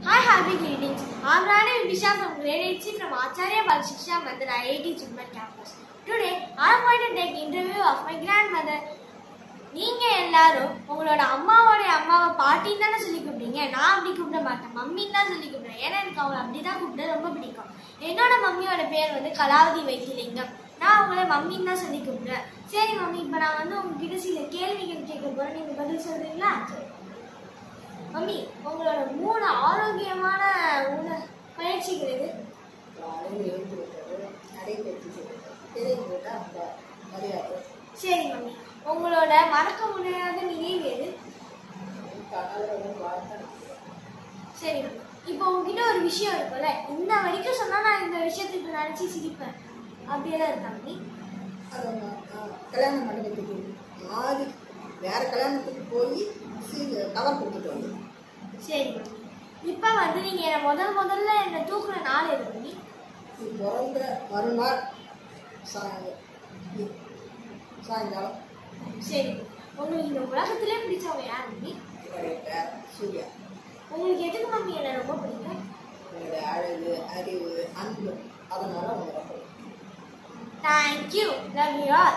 Hi, happy greetings. I'm Rani Visha from grade 8C from Acharya Balshiksha Mandir IIT Chimman campus. Today, I'm going to take interview of my grandmother. நீங்க எல்லாரும் உங்களோட அம்மாவோட அம்மாவை பாட்டின்னு தானே சொல்லி கூப்பிடுங்க நான் அப்படி கூப்பிட மாட்டேன் மம்மின்னு தான் சொல்லி கூப்பிடுறேன் ஏன்னா எனக்கு அவங்களை அப்படிதான் கூப்பிட ரொம்ப பிடிக்கும் என்னோட மம்மியோட பேர் வந்து கலாவதி வைத்திலிங்கம் நான் அவங்கள மம்மின்னு தான் சொல்லி கூப்பிடுறேன் சரி மம்மி இப்போ நான் வந்து உங்ககிட்ட சில கேள்விகள் கேட்க போறேன் நீங்க பதில் சொல்றீங்களா சரி மம்மி உங்களோட மூணு ஆரோக்கியமான உண பயிற்சிகள் எது காலையில் எழுந்து விட்டது நடைபயிற்சி செய்வது தெரிந்து விட்டால் அந்த மரியாதை சரி மம்மி உங்களோட மறக்க முடியாத நினைவு எது கணவரோட வாழ்க்கை சரி மம்மி இப்போ உங்ககிட்ட ஒரு விஷயம் இருக்கும்ல இன்ன வரைக்கும் சொன்னா நான் இந்த விஷயத்துக்கு நினைச்சு சிரிப்பேன் அப்படியெல்லாம் இருக்கா மம்மி அதை நான் நான் கல்யாண மண்டபத்துக்கு மாறி வேற கல்யாணத்துக்கு போய் சீல் கவர் கொடுத்துட்டு வந்தேன் சரி மம்மி இப்போ வந்து நீங்க என்னை முதல் முதல்ல என்னை தூக்குற நாள் எது மம்மி நீ பிறந்த மறுநாள் சாயங்காலம் இ- சாயங்காலம் சரி உங்களுக்கு இந்த உலகத்திலே பிடிச்சவங்க யார் மம்மி என்னுடைய பேர் சூர்யா உங்களுக்கு எதுக்கு மம்மி என்ன ரொம்ப பிடிக்கும் உங்களுடைய அழகு அறிவு அன்பு அதனால உங்களை ரொம்ப பிடிக்கும். தேங்க்யூ லவ் யூ ஆல்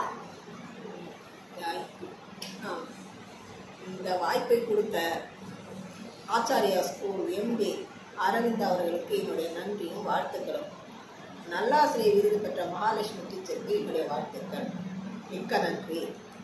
ஆ. இந்த வாய்ப்பை கொடுத்த ஆச்சாரியா ஸ்கூல் எம்டி அரவிந்த் அவர்களுக்கு என்னுடைய நன்றியும் வாழ்த்துக்களும் நல்லாசிரியர் விருது பெற்ற மகாலட்சுமி டீச்சருக்கு என்னுடைய வாழ்த்துக்கள் மிக்க நன்றி